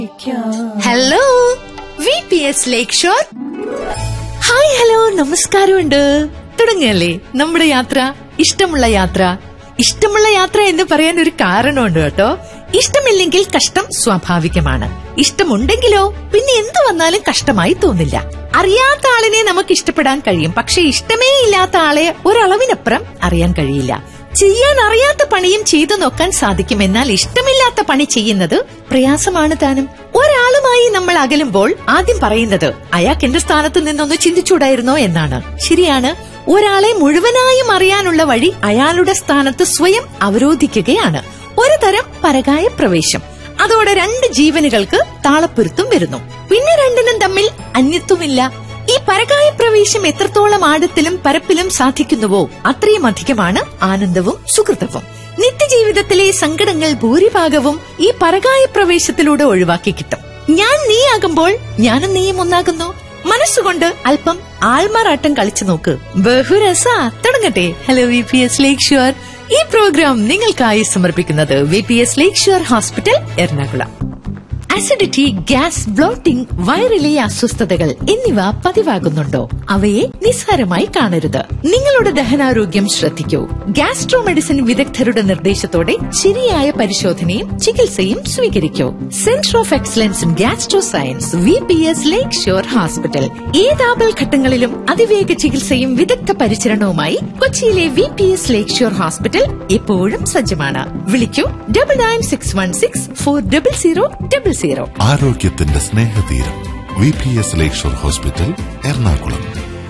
Hello V P S Lakeshore hi hello നമസ്കാരമുണ്ട് തുടങ്ങിയല്ലേ നമ്മുടെ യാത്ര ഇഷ്ടമുള്ള യാത്ര ഇഷ്ടമുള്ള യാത്ര എന്ന് പറയാൻ ഒരു കാരണമുണ്ട് കേട്ടോ ഇഷ്ടമില്ലെങ്കിൽ കഷ്ടം സ്വാഭാവികമാണ് ഇഷ്ടമുണ്ടെങ്കിലോ പിന്നെ എന്തു വന്നാലും കഷ്ടമായി തോന്നില്ല അറിയാത്ത ആളിനെ നമുക്ക് ഇഷ്ടപ്പെടാൻ കഴിയും പക്ഷെ ഇഷ്ടമേ ഇല്ലാത്ത ആളെ ഒരളവിനപ്പുറം അറിയാൻ കഴിയില്ല ചെയ്യാൻ അറിയാത്ത പണിയും ചെയ്തു നോക്കാൻ സാധിക്കും എന്നാൽ ഇഷ്ടമില്ലാത്ത പണി ചെയ്യുന്നത് പ്രയാസമാണ് താനും ഒരാളുമായി നമ്മൾ അകലുമ്പോൾ ആദ്യം പറയുന്നത് അയാൾക്ക് എന്റെ സ്ഥാനത്ത് നിന്നൊന്ന് ചിന്തിച്ചൂടായിരുന്നോ എന്നാണ് ശരിയാണ് ഒരാളെ മുഴുവനായും അറിയാനുള്ള വഴി അയാളുടെ സ്ഥാനത്ത് സ്വയം അവരോധിക്കുകയാണ് ഒരു തരം പരകായ പ്രവേശം അതോടെ രണ്ട് ജീവനുകൾക്ക് താളപ്പൊരുത്തും വരുന്നു പിന്നെ രണ്ടിനും തമ്മിൽ അന്യത്വമില്ല ഈ പരകായ പ്രവേശം എത്രത്തോളം ആഴത്തിലും പരപ്പിലും സാധിക്കുന്നുവോ അത്രയും അധികമാണ് ആനന്ദവും സുഹൃതവും നിത്യജീവിതത്തിലെ സങ്കടങ്ങൾ ഭൂരിഭാഗവും ഈ പരകായ പ്രവേശത്തിലൂടെ ഒഴിവാക്കി കിട്ടും ഞാൻ നീയാകുമ്പോൾ ഞാനും നീയും ഒന്നാകുന്നു മനസ്സുകൊണ്ട് അല്പം ആൾമാറാട്ടം കളിച്ചു നോക്ക് ബഹുരസ തുടങ്ങട്ടെ hello V P S Lakeshore ഈ പ്രോഗ്രാം നിങ്ങൾക്കായി സമർപ്പിക്കുന്നത് V P S Lakeshore hospital Ernakulam acidity gas bloating വയറിലെ അസ്വസ്ഥതകൾ എന്നിവ പതിവാകുന്നുണ്ടോ അവയെ നിസ്സാരമായി കാണരുത് നിങ്ങളുടെ ദഹനാരോഗ്യം ശ്രദ്ധിക്കൂ ഗ്യാസ്ട്രോ മെഡിസിൻ വിദഗ്ധരുടെ നിർദ്ദേശത്തോടെ ശരിയായ പരിശോധനയും ചികിത്സയും സ്വീകരിക്കൂ centre of excellence in gastro science V P S Lakeshore hospital ഏതാപൽ ഘട്ടങ്ങളിലും അതിവേഗ ചികിത്സയും വിദഗ്ധ പരിചരണവുമായി കൊച്ചിയിലെ V P S Lakeshore hospital എപ്പോഴും സജ്ജമാണ് വിളിക്കൂ double nine six one six four double zero double zero ആരോഗ്യത്തിന്റെ സ്നേഹതീരം V P S Lakeshore hospital Ernakulam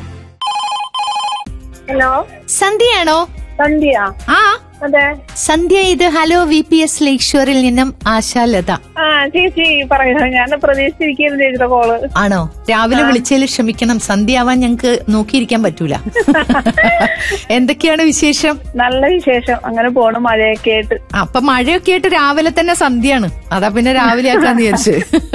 hello സന്ധ്യയാണോ സന്ധ്യ ആ അതെ സന്ധ്യ ഇത് ഹലോ വി പി എസ് ലേക്ക് ഷോറിൽ നിന്നും ആശാലത ആ ചേച്ചി പറയൂ ഞാൻ പ്രതീക്ഷിച്ചിരിക്കുന്നു ചേച്ചിയുടെ കോള് ആണോ രാവിലെ വിളിച്ചതിൽ ക്ഷമിക്കണം സന്ധ്യ ആവാൻ ഞങ്ങക്ക് നോക്കിയിരിക്കാൻ പറ്റൂല എന്തൊക്കെയാണ് വിശേഷം നല്ല വിശേഷം അങ്ങനെ പോണു മഴയൊക്കെ ആയിട്ട് അപ്പൊ മഴയൊക്കെ ആയിട്ട് രാവിലെ തന്നെ സന്ധ്യയാണ് അതാ പിന്നെ രാവിലെ ആക്കാന്ന് വിചാരിച്ചു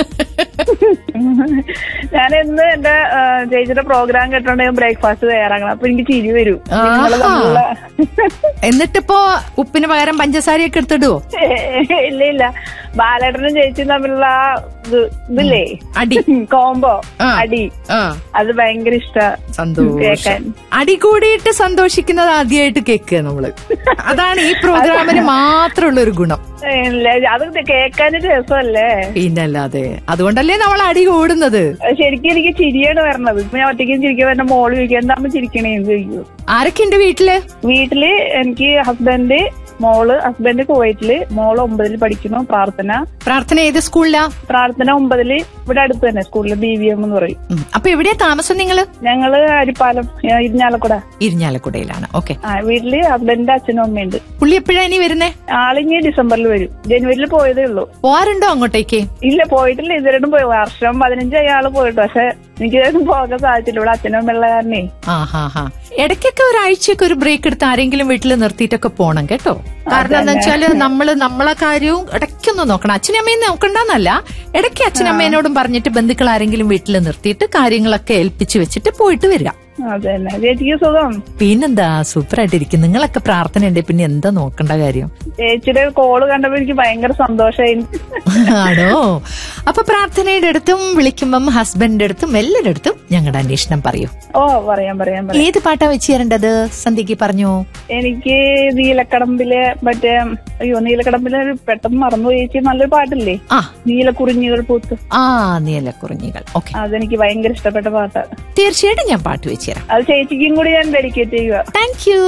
ഞാൻ ഇന്ന് എന്റെ ആ, ചേച്ചിയുടെ പ്രോഗ്രാം കേട്ടോണ്ടെങ്കിൽ ബ്രേക്ക്ഫാസ്റ്റ് തയ്യാറാക്കണം അപ്പൊ എനിക്ക് ചിരി വരും ആഹാ. നിങ്ങള് തമ്മിലുള്ള എന്നിട്ടിപ്പോ ഉപ്പിന് പകരം പഞ്ചസാരയൊക്കെ എടുത്തിടുവോ ഇല്ല ഇല്ല ബാലേട്ടനും ചേച്ചിയും തമ്മിലുള്ള ആ ഇത് ഇതില്ലേ അടി കോംബോ ആ. അടി ആ അത് ഭയങ്കര ഇഷ്ട സന്തോഷം കേക്കാൻ അടി കൂടിയിട്ട് സന്തോഷിക്കുന്നത് ആദ്യമായിട്ട് കേൾക്കുക നമ്മള് അതാണ് ഈ പ്രോഗ്രാമിന് മാത്രമുള്ള ഒരു ഗുണം ഇല്ല അത് കേക്കാനൊരു രസമല്ലേ പിന്നല്ലാതെ അതുകൊണ്ടല്ലേ നമ്മൾ അടി കൂടുന്നത് ശരിക്കും എനിക്ക് ചിരിയാണ് വരണത് ഇപ്പൊ ഞാൻ ഒറ്റയ്ക്കും ചിരിക്കാൻ എന്റെ മോള് ചോദിക്കും എന്താ ചിരിക്കണേന്ന് ചോദിക്കും ആരൊക്കെ ഉണ്ട് വീട്ടില് വീട്ടില് എനിക്ക് ഹസ്ബൻഡ് മോള് ഹസ്ബൻഡ് കുവൈറ്റില് മോള് ഒമ്പതിൽ പഠിക്കുന്നു പ്രാർത്ഥന പ്രാർത്ഥന ഏത് സ്കൂളിലാ പ്രാർത്ഥന ഒമ്പതില് ഇവിടെ അടുത്ത് തന്നെ സ്കൂളില് ബി വി എം എന്ന് പറയും ഉം. അപ്പൊ എവിടെയാ താമസം നിങ്ങള് ഞങ്ങള് അരിപ്പാലം ഏ, ഇരിഞ്ഞാലക്കുട ഇരിഞ്ഞാലക്കുടയിലാണ് ഓക്കെ ആ വീട്ടില് ഹസ്ബൻഡിന്റെ അച്ഛനും അമ്മയുണ്ട് പുള്ളി എപ്പോഴാ ഇനി വരുന്നേ ആളിഞ്ഞ് ഡിസംബറിൽ വരും ജനുവരിയിൽ പോയതേ ഉള്ളൂ പോവാറുണ്ടോ അങ്ങോട്ടേക്ക് ഇല്ല പോയിട്ടില്ല ഇതുവരെയും പോയി വർഷം പതിനഞ്ചായി ആള് പോയിട്ട് പക്ഷെ എനിക്ക് ഇതുവരെയും പോകാൻ സാധിച്ചില്ല ഇവിടെ അച്ഛനും അമ്മയുള്ള കാരണേ ആ ഹാ ഹാ ഇടയ്ക്കൊക്കെ ഒരാഴ്ചയൊക്കെ ഒരു ബ്രേക്ക് എടുത്ത് ആരെങ്കിലും വീട്ടിൽ നിർത്തിയിട്ടൊക്കെ പോണം കേട്ടോ കാരണം എന്താ വെച്ചാല് നമ്മള് നമ്മളെ കാര്യവും ഇടയ്ക്കൊന്ന് നോക്കണം അച്ഛനമ്മയും നോക്കണ്ടെന്നല്ല ഇടയ്ക്ക് അച്ഛനമ്മേനോടും പറഞ്ഞിട്ട് ബന്ധുക്കൾ ആരെങ്കിലും വീട്ടിൽ നിർത്തിയിട്ട് കാര്യങ്ങളൊക്കെ ഏൽപ്പിച്ചു വെച്ചിട്ട് പോയിട്ട് വരിക അതെ തന്നെ ചേച്ചിക്ക് സുഖം പിന്നെന്താ സൂപ്പർ ആയിട്ടിരിക്കും നിങ്ങളൊക്കെ പ്രാർത്ഥന ഉണ്ട് പിന്നെ എന്താ നോക്കേണ്ട കാര്യം ചേച്ചിയുടെ കോള് കണ്ടപ്പോ എനിക്ക് ഭയങ്കര സന്തോഷമായി ആണോ അപ്പൊ പ്രാർത്ഥനയുടെ അടുത്തും വിളിക്കുമ്പം ഹസ്ബൻഡിന്റെ അടുത്തും എല്ലാരുടെ അടുത്തും ഞങ്ങളുടെ അന്വേഷണം പറയൂ ഓ പറയാം പറയാം പറയാം ഏത് പാട്ടാ വെച്ച് തരേണ്ടത് സന്ധ്യക്ക് പറഞ്ഞു എനിക്ക് നീലക്കടമ്പിലെ മറ്റേ അയ്യോ നീലക്കടമ്പിലെ ഒരു പെട്ടെന്ന് മറന്നു ചേച്ചി നല്ലൊരു പാട്ടില്ലേ ആ നീലക്കുറിഞ്ഞികൾ പൂത്ത് ആ നീലക്കുറിഞ്ഞികൾ ഓക്കെ അതെനിക്ക് ഭയങ്കര ഇഷ്ടപ്പെട്ട പാട്ട് തീർച്ചയായിട്ടും ഞാൻ പാട്ട് വെച്ച് തരാം അത് ചേച്ചിക്കും കൂടി ഞാൻ ഡെഡിക്കേറ്റ് ചെയ്യുക താങ്ക് യു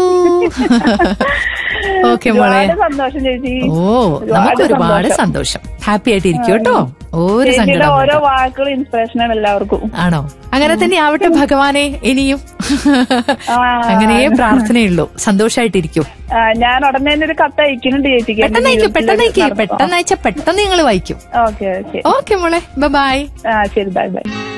ഓക്കെ മോളെ ഒരുപാട് സന്തോഷം ചേച്ചി ഓ നമുക്ക് ഒരുപാട് സന്തോഷം ഹാപ്പി ആയിട്ട് ഇരിക്കും കേട്ടോ ഒരു ചേച്ചിയുടെ സങ്കടം ഓരോ വേണ്ട. വാക്കുകൾ ഇൻസ്പിറേഷനാണ് എല്ലാവർക്കും ആണോ അങ്ങനെ തന്നെ ആവട്ടെ ഭഗവാനെ ഇനിയും ആ. അങ്ങനെയേ പ്രാർത്ഥനയുള്ളൂ സന്തോഷായിട്ടിരിക്കും ആ, ഞാൻ ഉടനെ തന്നെ ഒരു കത്ത് അയക്കുന്നുണ്ട് ചേച്ചിക്ക് എന്റെ പെട്ടെന്ന് അയക്കും പെട്ടെന്ന് ജീവിതത്തിൽ അയക്കും പെട്ടെന്ന് അയച്ചാൽ പെട്ടെന്ന് നിങ്ങൾ വായിക്കും ഓക്കെ ഓക്കെ ഓക്കെ മോളെ ബൈ ആ ശരി ബൈ ബൈ